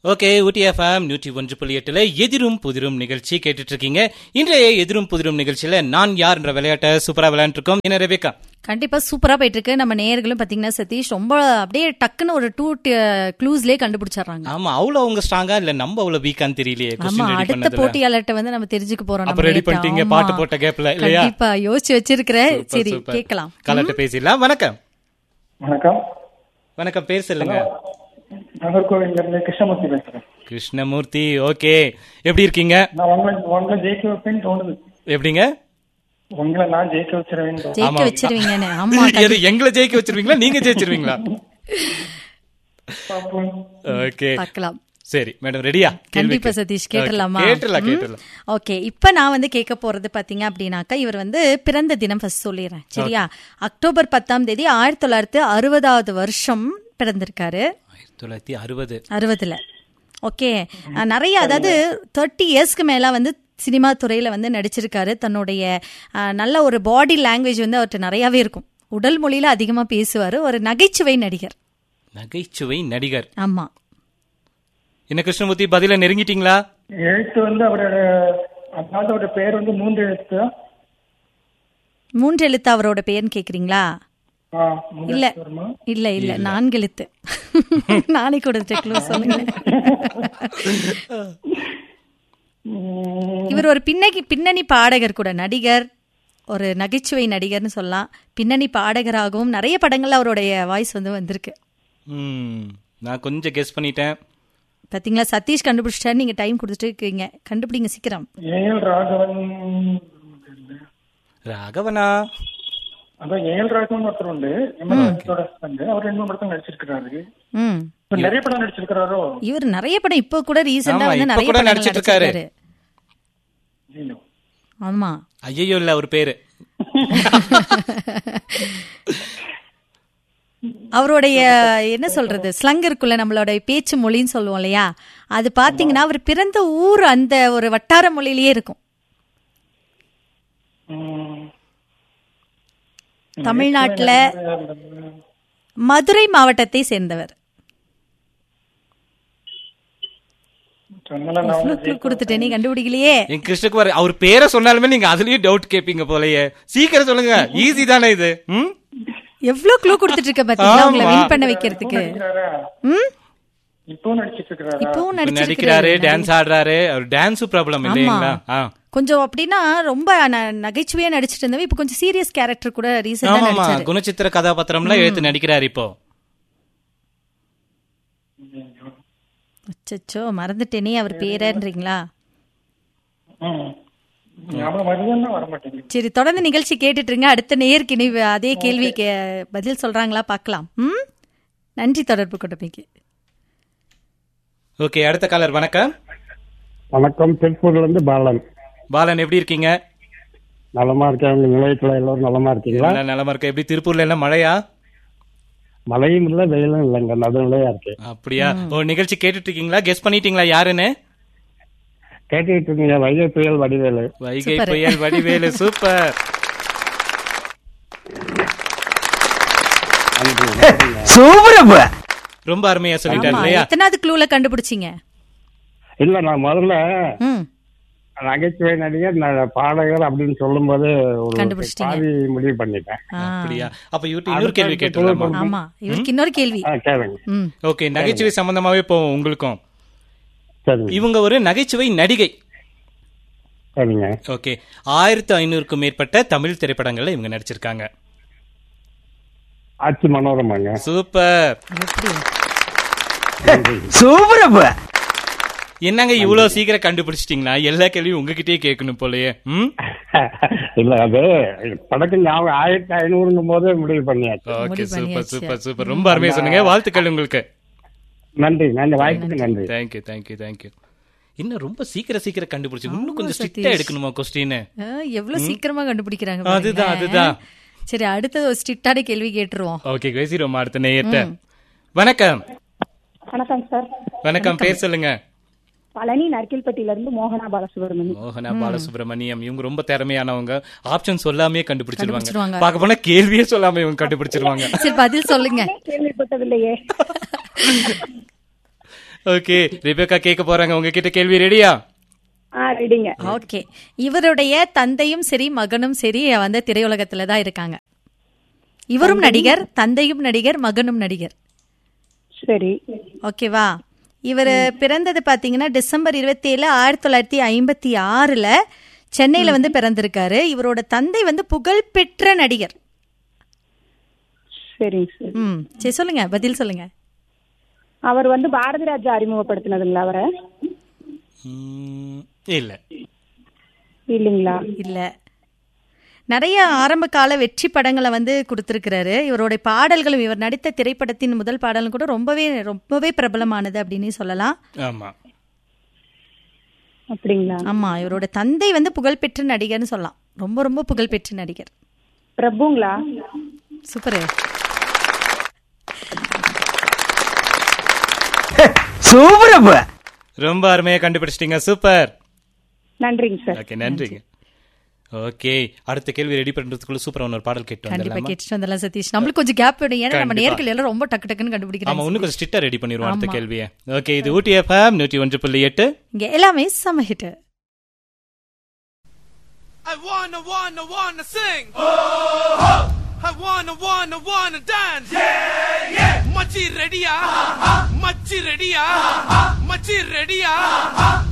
Okay ஊட்டி FM நூற்றி ஒன்று புள்ளி எட்டுல எதிரும் புதிரும் நிகழ்ச்சி கேட்டுட்டு இருக்கீங்க இன்றைய எதிரும் புதிரும் நிகழ்ச்சியில நான் யார் என்ற விளையாட்டை சூப்பரா விளையாண்டு இருக்கோம் என்ன ரெபேக்கா கண்டிப்பா சூப்பரா போயிட்டு இருக்கு நம்ம நேயர்களும் பாத்தீங்கன்னா சதீஷ் ரொம்ப அப்படியே டக்குன்னு ஒரு டூ க்ளூஸ்லயே கண்டுபிடிச்சிடுறாங்க ஆமா அவ்வளவு அவங்க ஸ்ட்ராங்கா இல்ல நம்ம அவ்வளவு வீக்கான்னு தெரியலையே ஆமா கொஸ்டின் ரெடி அடுத்த பண்ணதுல போட்டியாளர்கிட்ட வந்து நம்ம தெரிஞ்சுக்க போறோம் அப்ப நம்ம ரெடி நேத்து. பண்ணிட்டீங்க ஆமா. பாட்டு போட்ட கேப்ல இல்லையா கண்டிப்பா யோசிச்சு வச்சிருக்கிறேன் சூப்பர், சரி சூப்பர். கேட்கலாம் காலட்ட பேசிடலாம் வணக்கம் வணக்கம் வணக்கம் பேர் சொல்லுங்க நாகர்கோவில்ல இருந்து கிருஷ்ணமூர்த்தி பேசுறேன் கிருஷ்ணமூர்த்தி ஓகே எப்படி இருக்கீங்க நான் உங்களை உங்களை ஜெயிக்க வைப்பேன்னு தோணுது எப்படிங்க உங்களை நான் ஜெயிக்க வச்சிருவேன்னு தோணுது. ஜெயிக்க வச்சிருவீங்கன்னு ஆமா எது எங்களை ஜெயிக்க வச்சிருவீங்களா நீங்க ஜெயிச்சிருவீங்களா பாப்போம். ஓகே பார்க்கலாம் சரி மேடம் ரெடியா கண்டிப்பா சதீஷ் கேட்டுடலாமா கேட்டுலாம் ம்? கேட்டுலாம் ஓகே இப்ப நான் வந்து கேட்க போறது பாத்தீங்க அப்படின்னாக்கா இவர் வந்து பிறந்த தினம் ஃபர்ஸ்ட் சொல்லிடுறேன் சரியா அக்டோபர் பத்தாம் தேதி ஆயிரத்தி தொள்ளாயிரத்தி அறுபதாவது வருஷம் பிறந்திருக்காரு ஆயிரத்தி தொள்ளாயிரத்தி அறுபது அறுபதுல ஓகே அஹ் நிறைய அதாவது தேர்ட்டி இயர்ஸ்க்கு மேல வந்து சினிமா துறையில வந்து நடிச்சிருக்காரு தன்னுடைய அஹ், நல்ல ஒரு பாடி லாங்குவேஜ் வந்து அவர்கிட்ட நிறையவே இருக்கும் உடல் மொழியில அதிகமா பேசுவாரு ஒரு நகைச்சுவை நடிகர் நகைச்சுவை நடிகர் ஆமா என்ன கிருஷ்ணமூர்த்தி பதில நெருங்கிட்டீங்களா எழுத்து வந்து அவரோட அண்ணாவோட பேர் வந்து மூன்று எழுத்து மூன்று எழுத்து அவரோட பெயர்னு கேக்குறீங்களா ஆ, மூன்று இல்ல எழுத்து வருமா? இல்ல இல்ல நான்கு எழுத்து நானே கொடுத்த க்ளூ சொல்லுங்க உம், இவர் ஒரு பின்னணி பின்னணி பாடகர் கூட நடிகர் ஒரு நகைச்சுவை நடிகர்னு சொல்லலாம் பின்னணி பாடகராகவும் நிறைய படங்கள்ல அவருடைய வாய்ஸ் வந்து வந்திருக்கு ம் நான் கொஞ்சம் கெஸ் பண்ணிட்டேன் பாத்தீங்களா சதீஷ் கண்டுபிடிச்சிட்டாரு நீங்க டைம் கொடுத்துட்டு இருக்கீங்க கண்டுபிடிங்க சீக்கிரம் ஏஎல் ராகவன் ராகவனா அதான் ஏஎல் ராகவன் ஒருத்தர் உண்டு எம்எல்ஏட husband. அவர் ரெண்டு மூணு படத்தில் நடிச்சிருக்கிறாரு ம் இப்ப நிறைய படம் நடிச்சிருக்கிறாரோ இவர் நிறைய படம் இப்போ கூட ரீசெண்டா ஆமா, வந்து இப்ப நிறைய கூட படங்கள் நடிச்சிட்டு இருக்காரு. நடிச்சிருக்காரு ஐயோ. ஆமா ஐயோ இல்ல அவர் பேரு அவருடைய என்ன சொல்றது ஸ்லங் இருக்குல்ல நம்மளோட பேச்சு மொழின்னு சொல்லுவோம் இல்லையா அது பாத்தீங்கன்னா அவர் பிறந்த ஊர் அந்த ஒரு வட்டார மொழியிலேயே இருக்கும் உம். தமிழ்நாட்டுல மதுரை மாவட்டத்தை சேர்ந்தவர் சொன்னால நான் இவ்வளவு clue கொடுத்துட்டேன் நீ கண்டுபிடிக்கலையே என் கிருஷ்ணகுமார் அவர் பேரை சொன்னாலுமே நீங்க அதுலயும் டவுட் கேப்பீங்க போலயே சீக்கிரம் சொல்லுங்க ஈஸி தானே இது ம் எவ்வளவு க்ளூ கொடுத்துட்டு இருக்க பாத்தீங்களா உங்களை ஆமா. வின் பண்ண வைக்கிறதுக்கு நடிக்கிறாரா? ம் இப்போ நடிச்சிட்டு இருக்கிறாரா இப்பவும் இப்ப நடிச்சிருக்காரு நடிக்கிறாரு டான்ஸ் ஆடுறாரு அவர் டான்ஸ் ப்ராப்ளம் இல்லைங்களா ஆ கொஞ்சம் அப்படின்னா ரொம்ப ந- நகைச்சுவையா நடிச்சிட்டு இருந்தவ இப்ப கொஞ்சம் சீரியஸ் கேரக்டர் கூட ரீசெண்டா ஆமாமா நடிச்சாரு குணச்சித்திர கதாபாத்திரம்லாம் எடுத்து நடிக்கிறாரு இப்போ அச்சச்சோ மறந்துட்டேனே அவர் பேரன்றீங்களா ம். ஞாபகம் வருதுன்னா வர மாட்டேங்குது சரி தொடர்ந்து நிகழ்ச்சி கேட்டுட்டு இருங்க அடுத்த நேயருக்கு இனி அதே கேள்விக்கு பதில் சொல்றாங்களா பார்க்கலாம் ம் நன்றி தொடர்பு கொடுப்பீங்க ஓகே அடுத்த காலர் வணக்கம் வணக்கம் திருப்பூர்ல இருந்து பாலன் பாலன் எப்படி இருக்கீங்க நலமா இருக்கேன் உங்க நிலையத்துல எல்லாரும் நலமா இருக்கீங்களா நல்லா நலமா இருக்க எப்படி திருப்பூர்ல எல்லாம் மழையா மழையும் இல்ல வெயிலும் இல்லைங்க நடுநிலையா இருக்கு அப்படியா ஓ நிகழ்ச்சி கேட்டுட்டு இருக்கீங்களா கெஸ் பண்ணிட்டீங்களா யாருன்னு கேட்டுக்கிட்டு இருக்கீங்க வைகை புயல் வடிவேலு வைகை Super. புயல் வடிவேலு சூப்பர் ரொம்ப அருமையா சொல்லிட்டாரு ஆமா இல்லையா எத்தனாவது க்ளூல கண்டுபிடிச்சீங்க இல்ல நான் முதல்ல ம் நகைச்சுவை நடிகர் நான் பாடகர் அப்படின்னு சொல்லும் போது ஒரு கண்டுபிடிச்சிட்டீங்க. பாதி முடிவு பண்ணிட்டேன் ஆ, அப்படியா அப்ப இவர்கிட்ட இன்னொரு கேள்வி கேட்டுலாமா ஆமா இவருக்கு இன்னொரு கேள்வி ஆ, கேளுங்க ம் ஓகே நகைச்சுவை சம்பந்தமாவே போவோம் உங்களுக்கும் சரிங்க இவங்க ஒரு நகைச்சுவை நடிகை சரிங்க ஓகே ஆயிரத்து ஐநூறுக்கும் மேற்பட்ட தமிழ் திரைப்படங்கள்ல இவங்க நடிச்சிருக்காங்க ஆட்சி மனோரமாங்க சூப்பர் எப்படி என்னங்க இவ்வளவு சீக்கிரம் கண்டுபிடிச்சிட்டீங்களா எல்லா கேள்வியும் உங்ககிட்டயே கேட்கணும் போலயே ம் இல்ல அது படக்கு ஞாபகம் ஆயிரத்தி ஐநூறுங்கும் போதே முடிவு பண்ணியாச்சு ஓகே முடிவு சூப்பர் பண்ணியாச்சு. சூப்பர் சூப்பர் ரொம்ப அருமையா சொன்னீங்க வாழ்த்துக்கள் உங்களுக்கு நன்றி நன்றி வாய்ப்புக்கு நன்றி தேங்க்யூ தேங்க்யூ தேங்க்யூ இன்னும் ரொம்ப சீக்கிரம் சீக்கிரம் கண்டுபிடிச்சு இன்னும் கொஞ்சம் சதீஷ். ஸ்ட்ரிக்டா எடுக்கணுமா கொஸ்டின் ஆ, எவ்வளவு சீக்கிரமா கண்டுபிடிக்கிறாங்க அதுதான், பாருங்க. அதுதான். சரி அடுத்தது ஒரு ஸ்ட்ரிக்டான கேள்வி கேட்டுருவோம் ஓகே பேசிடுவோம் அடுத்த நேயர்கிட்ட வணக்கம் வணக்கம் சார் வணக்கம் பேர் சொல்லுங்க பழனி நற்கில்பட்டியில இருந்து மோகனா பாலசுப்ரமணி மோகனா பாலசுப்ரமணியம் இவங்க ரொம்ப திறமையானவங்க ஆப்ஷன் சொல்லாமே கண்டுபிடிச்சிருவாங்க கண்டுபிடிச்சிருவாங்க. பார்க்க போனா கேள்வியே சொல்லாம இவங்க கண்டுபிடிச்சிருவாங்க சரி பதில் சொல்லுங்க கேள்விப்பட்டதில்லையே ஓகே ரிபேக்கா கேட்க போறாங்க உங்ககிட்ட கேள்வி ரெடியா ஆ ரெடிங்க ஓகே இவருடைய தந்தையும் சரி மகனும் சரி வந்து திரையுலகத்துல தான் இருக்காங்க இவரும் நடிகர் தந்தையும் நடிகர் மகனும் நடிகர் சரி ஓகேவா இவர் பிறந்தது பாத்தீங்கன்னா டிசம்பர் இருபத்தி ஏழு ஆயிரத்தி தொள்ளாயிரத்தி ஐம்பத்தி ஆறுல சென்னையில வந்து பிறந்திருக்காரு இவரோட தந்தை வந்து புகழ்பெற்ற நடிகர் சரிங்க சார் ம் சரி சொல்லுங்க பதில் சொல்லுங்க அவர் வந்து பாரதி ராஜா அறிமுகப்படுத்தினதுங்களா அவரை ம், இல்ல இல்லைங்களா இல்ல நிறைய ஆரம்ப கால வெற்றி படங்களை வந்து கொடுத்திருக்கிறாரு இவருடைய பாடல்களும் இவர் நடித்த திரைப்படத்தின் முதல் பாடலும் கூட ரொம்பவே ரொம்பவே பிரபலமானது அப்படின்னு சொல்லலாம் ஆமா அப்படிங்களா ஆமா இவரோட தந்தை வந்து புகழ்பெற்ற நடிகர்னு சொல்லலாம் ரொம்ப ரொம்ப புகழ்பெற்ற நடிகர் பிரபுங்களா சூப்பர் ரொம்ப அருமையா கண்டுபிடிச்சிட்டீங்க சூப்பர் நன்றிங்க சார் ஓகே நன்றிங்க ஓகே அடுத்த கேள்வி ரெடி பண்றதுக்குள்ள சூப்பர் ஒரு பாடல் கேட்டு கண்டிப்பா வந்துடலாமா கேட்டுட்டு வந்துடலாம் சதீஷ் நம்மளுக்கு கொஞ்சம் கேப் வேணும் ஏன்னா நம்ம கண்டிப்பா. நேர்கள் எல்லாம் ரொம்ப டக்கு டக்குன்னு ஆமா கண்டுபிடிக்கிறாங்க இன்னும் கொஞ்சம் ஸ்ட்ரிக்டா ரெடி பண்ணிடுவோம் அடுத்த கேள்வியை ஓகே இது ஊட்டி எஃப்எம் நூற்றி ஒன்று புள்ளி எட்டு இங்க எல்லாமே செம hit I wanna, wanna, wanna sing. I wanna, wanna, wanna dance. Yeah, yeah. மச்சி ரெடியா மச்சி ரெடியா மச்சி ரெடியா